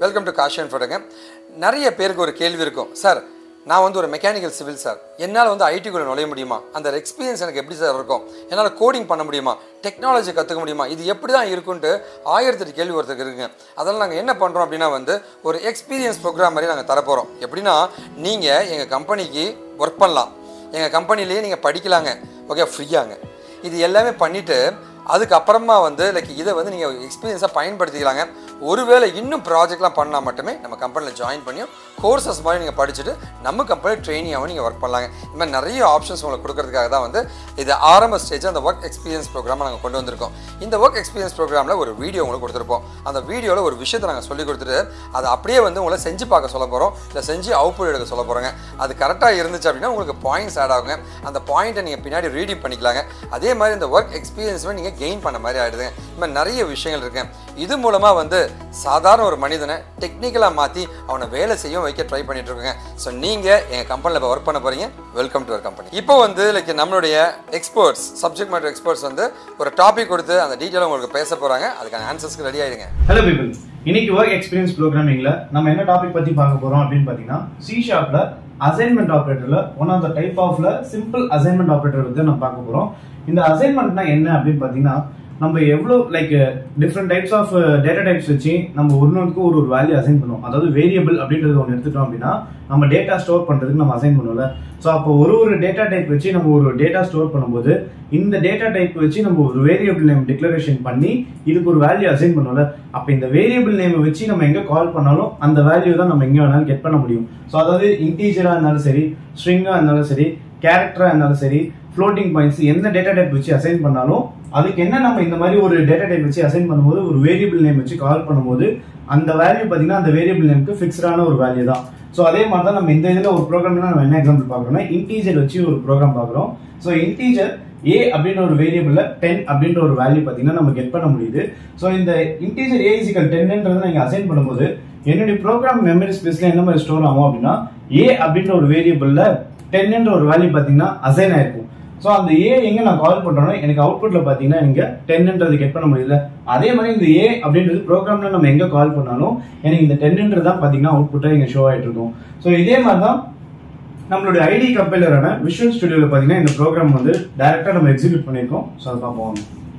welcome to Gaussian ஃபோட்டோங்க நிறைய பேருக்கு ஒரு கேள்வி இருக்கும் சார் நான் வந்து ஒரு மெக்கானிக்கல் சிவில் சார் என்னால் வந்து ஐடிக்குள்ளே நுழைய முடியுமா அந்த எக்ஸ்பீரியன்ஸ் எனக்கு எப்படி சார் இருக்கும் என்னால் கோடிங் பண்ண முடியுமா டெக்னாலஜி கற்றுக்க முடியுமா இது எப்படி தான் இருக்குன்ட்டு ஆயிரத்தெட்டு கேள்வி ஒருத்தருக்கு இருக்குங்க அதெல்லாம் நாங்கள் என்ன பண்ணுறோம் அப்படின்னா வந்து ஒரு எக்ஸ்பீரியன்ஸ் ப்ரோக்ராம் மாதிரி நாங்கள் தரப்போகிறோம் எப்படின்னா நீங்கள் எங்கள் கம்பெனிக்கு ஒர்க் பண்ணலாம் எங்கள் கம்பெனிலேயே நீங்கள் படிக்கலாங்க ஓகே ஃப்ரீயாங்க இது எல்லாமே பண்ணிவிட்டு அதுக்கப்புறமா வந்து லைக் இதை வந்து நீங்கள் எக்ஸ்பீரியன்ஸாக பயன்படுத்திக்கலாங்க ஒருவேளை இன்னும் ப்ராஜெக்ட்லாம் பண்ணால் மட்டுமே நம்ம கம்பெனியில் ஜாயின் பண்ணியும் கோர்சஸ் மாதிரி நீங்கள் படிச்சுட்டு நம்ம கம்பெனி ட்ரெயினியாகவும் நீங்கள் ஒர்க் பண்ணலாங்க இந்த மாதிரி நிறைய ஆப்ஷன்ஸ் உங்களுக்கு கொடுக்கறதுக்காக தான் வந்து இது ஆரம்ப ஸ்டேஜ் அந்த ஒர்க் எக்ஸ்பீரியன்ஸ் ப்ரோக்ராமை நாங்கள் கொண்டு வந்திருக்கோம் இந்த ஒர்க் எக்ஸ்பீரியன்ஸ் ப்ரோக்ராமில் ஒரு வீடியோ உங்களுக்கு கொடுத்துருப்போம் அந்த வீடியோவில் ஒரு விஷயத்தை நாங்கள் சொல்லி கொடுத்துட்டு அதை அப்படியே வந்து உங்களை செஞ்சு பார்க்க சொல்ல போகிறோம் இல்லை செஞ்சு அவுட்புட் எடுக்க சொல்ல போகிறோங்க அது கரெக்டாக இருந்துச்சு அப்படின்னா உங்களுக்கு பாயிண்ட்ஸ் ஆட் ஆகுங்க அந்த பாயிண்ட்டை நீங்கள் பின்னாடி ரீடிங் பண்ணிக்கலாங்க அதே மாதிரி இந்த ஒர்க் எக்ஸ்பீரியன்ஸுமே நீங்கள் கெயின் பண்ண மாதிரி ஆகிடுதுங்க இந்த மாதிரி நிறைய விஷயங்கள் இருக்கு இது மூலமாக வந்து சாதாரண ஒரு மனிதனை டெக்னிக்கலாக மாற்றி அவனை வேலை செய்ய வைக்க ட்ரை பண்ணிட்டு இருக்கோங்க ஸோ நீங்கள் எங்கள் கம்பெனியில் இப்போ ஒர்க் பண்ண போகிறீங்க வெல்கம் டு அவர் கம்பெனி இப்போ வந்து லைக் நம்மளுடைய எக்ஸ்பர்ட்ஸ் சப்ஜெக்ட் மேட்டர் எக்ஸ்பர்ட்ஸ் வந்து ஒரு டாபிக் கொடுத்து அந்த டீட்டெயில் உங்களுக்கு பேச போகிறாங்க அதுக்கான ஆன்சர்ஸ்க்கு ரெடி ஆயிடுங்க ஹலோ பீப்புள் இன்னைக்கு ஒர்க் எக்ஸ்பீரியன்ஸ் ப்ரோக்ராமிங்ல நம்ம என்ன டாபிக் பத்தி பார்க்க போறோம் அப்படின்னு பாத்தீங்கன்னா சி ஷார்ப்ல அசைன்மெண்ட் ஆப்ரேட்டர்ல ஒன் ஆஃப் த டைப் ஆஃப்ல சிம்பிள் அசைன்மெண்ட் ஆப்ரேட்டர் வந்து நம்ம பார்க்க போறோம் இந்த அசைன்மெண்ட்னா என்ன அப்படின்னு பாத்தீங்கன்னா நம்ம எவ்வளோ like different types of data types வச்சு நம்ம ஒன்றுக்கு ஒரு ஒரு வேல்யூ அசைன் பண்ணுவோம் அதாவது வேரியபிள் அப்படின்றது ஒன்று எடுத்துட்டோம் அப்படின்னா நம்ம டேட்டா ஸ்டோர் பண்றதுக்கு நம்ம அசைன் பண்ணுவோம்ல ஸோ அப்போ ஒரு ஒரு டேட்டா டைப் வச்சு நம்ம ஒரு டேட்டா ஸ்டோர் பண்ணும்போது இந்த டேட்டா டைப் வச்சு நம்ம ஒரு வேரியபிள் நேம் டிக்ளரேஷன் பண்ணி இதுக்கு ஒரு வேல்யூ அசைன் பண்ணுவோம்ல அப்போ இந்த வேரியபிள் நேம் வச்சு நம்ம எங்க கால் பண்ணாலும் அந்த வேல்யூ தான் நம்ம எங்க வேணாலும் கெட் பண்ண முடியும் ஸோ அதாவது இன்டீஜரா இருந்தாலும் சரி ஸ்ட்ரிங்கா இருந்தாலும் சரி கேரக்டரா இருந்தாலும் சரி ஃப்ளோட்டிங் பாயிண்ட்ஸ் எந்த டேட்டா டைப் வச்சு அசைன் பண்ணாலும் அதுக்கு என்ன நம்ம இந்த மாதிரி ஒரு டேட்டா டைப் வச்சு அசைன் பண்ணும்போது ஒரு வேரியபிள் நேம் வச்சு கால் பண்ணும்போது அந்த வேல்யூ பார்த்தீங்கன்னா அந்த வேரியபிள் நேமுக்கு ஃபிக்ஸ்டான ஒரு வேல்யூ தான் ஸோ அதே மாதிரி தான் நம்ம இந்த இதில் ஒரு ப்ரோக்ராம்ல நம்ம என்ன எக்ஸாம்பிள் பார்க்குறோம்னா இன்டீஜர் வச்சு ஒரு ப்ரோக்ராம் பார்க்குறோம் ஸோ இன்டீஜர் ஏ அப்படின்ற ஒரு வேரியபிள்ல டென் அப்படின்ற ஒரு வேல்யூ பார்த்தீங்கன்னா நம்ம கெட் பண்ண முடியுது ஸோ இந்த இன்டீஜர் ஏ இசிக்கல் டென்ன்றது நீங்கள் அசைன் பண்ணும்போது என்னுடைய ப்ரோக்ராம் மெமரி ஸ்பேஸ்ல என்ன மாதிரி ஸ்டோர் ஆகும் அப்படின்னா ஏ அப்படின்ற ஒரு வேரியபிள்ல டென்ன்ற ஒரு வேல்யூ பார்த்தீங்கன்னா அசைன் ஆயிருக்கும் ஸோ அந்த ஏ எங்க நான் கால் பண்றேனோ எனக்கு அவுட்புட்ல பாத்தீங்கன்னா நீங்க டென்ன்றது கெட் பண்ண முடியல அதே மாதிரி இந்த ஏ அப்படின்றது ப்ரோக்ராம்ல நம்ம எங்க கால் பண்ணாலும் எனக்கு இந்த டென்ன்றது தான் பாத்தீங்கன்னா அவுட்புட்டா இங்க ஷோ ஆயிட்டு இருக்கும் ஸோ இதே மாதிரி தான் நம்மளுடைய ஐடி கம்பைலரான விஷுவல் ஸ்டுடியோல பாத்தீங்கன்னா இந்த ப்ரோக்ராம் வந்து டைரக்டா நம்ம எக்ஸிக்யூட் பண்ணிருக்கோம் ஸோ அதை பார்ப்போம்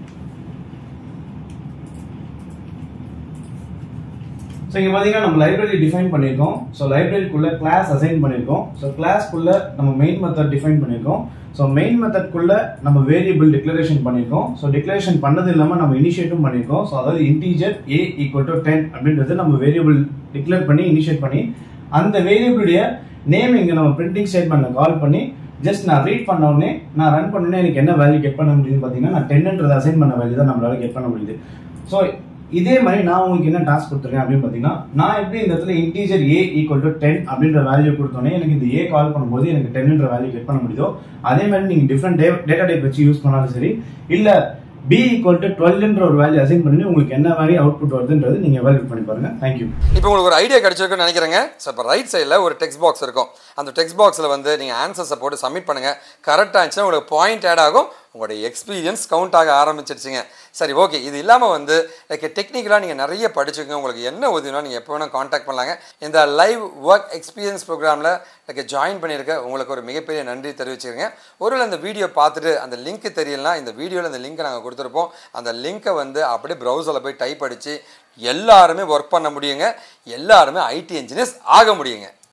ஸோ இங்கே பார்த்தீங்கன்னா நம்ம லைப்ரரி டிஃபைன் பண்ணியிருக்கோம் ஸோ லைப்ரரிக்குள்ள கிளாஸ் அசைன் பண்ணியிருக்கோம் ஸோ கிளாஸ்க்குள்ள நம்ம மெயின் மெத்தட் டிஃபைன் பண்ணியிருக்கோம் ஸோ மெயின் மெத்தட்குள்ள நம்ம வேரியபிள் டிக்ளரேஷன் பண்ணியிருக்கோம் ஸோ டிக்ளரேஷன் பண்ணது இல்லாமல் நம்ம இனிஷியேட்டும் பண்ணியிருக்கோம் ஸோ அதாவது integer A equal to ten அப்படின்றது நம்ம வேரியபிள் டிக்ளேர் பண்ணி இனிஷியேட் பண்ணி அந்த வேரியபிளுடைய நேம் இங்கே நம்ம பிரிண்டிங் ஸ்டேட்மெண்ட்ல கால் பண்ணி ஜஸ்ட் நான் ரீட் பண்ண உடனே நான் ரன் பண்ண எனக்கு என்ன வேல்யூ கெட் பண்ண முடியுதுன்னு பார்த்தீங்கன்னா நான் டென்ன்றது அசைன் பண்ண வேல்யூ தான் நம்மளால கெட் பண்ண முடியுது ஸோ இதே மாதிரி நான் உங்களுக்கு என்ன டாஸ்க் கொடுத்துருக்கேன் அப்படின்னு பார்த்தீங்கன்னா நான் எப்படி இந்த இடத்துல integer A equal to ten அப்படின்ற வேல்யூ கொடுத்தோன்னே எனக்கு இந்த ஏ கால் பண்ணும்போது எனக்கு டென்ன்ற வேல்யூ கெட் பண்ண முடியுதோ அதே மாதிரி நீங்கள் டிஃப்ரெண்ட் டேட்டா டைப் வச்சு யூஸ் பண்ணாலும் சரி இல்லை பி ஈக்குவல் டு டுவெல்ன்ற ஒரு வேல்யூ அசைன் பண்ணி உங்களுக்கு என்ன மாதிரி அவுட்புட் வருதுன்றது நீங்கள் எவாலுவேட் பண்ணி பாருங்க தேங்க்யூ இப்போ உங்களுக்கு ஒரு ஐடியா கிடைச்சிருக்குன்னு நினைக்கிறேங்க ஸோ இப்போ ரைட் சைடில் ஒரு டெக்ஸ்ட் பாக்ஸ் இருக்கும் அந்த டெக்ஸ்ட் பாக்ஸில் வந்து நீங்கள் ஆன்சர்ஸை போட்டு சப்மிட் பண்ணுங்கள் கரெக்டாக இருந்துச்சுன்னா உங்களுக்கு பாயிண்ட் ஆட் ஆகும் உங்களுடைய எக்ஸ்பீரியன்ஸ் கவுண்ட் ஆக ஆரம்பிச்சிருச்சுங்க சரி ஓகே இது இல்லாமல் வந்து லைக் டெக்னிக்கலாக நீங்கள் நிறைய படிச்சுக்கோங்க உங்களுக்கு என்ன உதவினா நீங்கள் எப்போ வேணால் காண்டாக்ட் பண்ணலாங்க இந்த லைவ் ஒர்க் எக்ஸ்பீரியன்ஸ் ப்ரோக்ராமில் லைக் ஜாயின் பண்ணியிருக்க உங்களுக்கு ஒரு மிகப்பெரிய நன்றி தெரிவிச்சுருங்க ஒருவேளை அந்த வீடியோ பார்த்துட்டு அந்த லிங்க் தெரியலனா இந்த வீடியோவில் அந்த லிங்க்கை நாங்கள் கொடுத்துருப்போம் அந்த லிங்க்கை வந்து அப்படியே ப்ரௌசரில் போய் டைப் அடித்து எல்லாருமே ஒர்க் பண்ண முடியுங்க எல்லாருமே ஐடி இன்ஜினியர்ஸ் ஆக முடியுங்க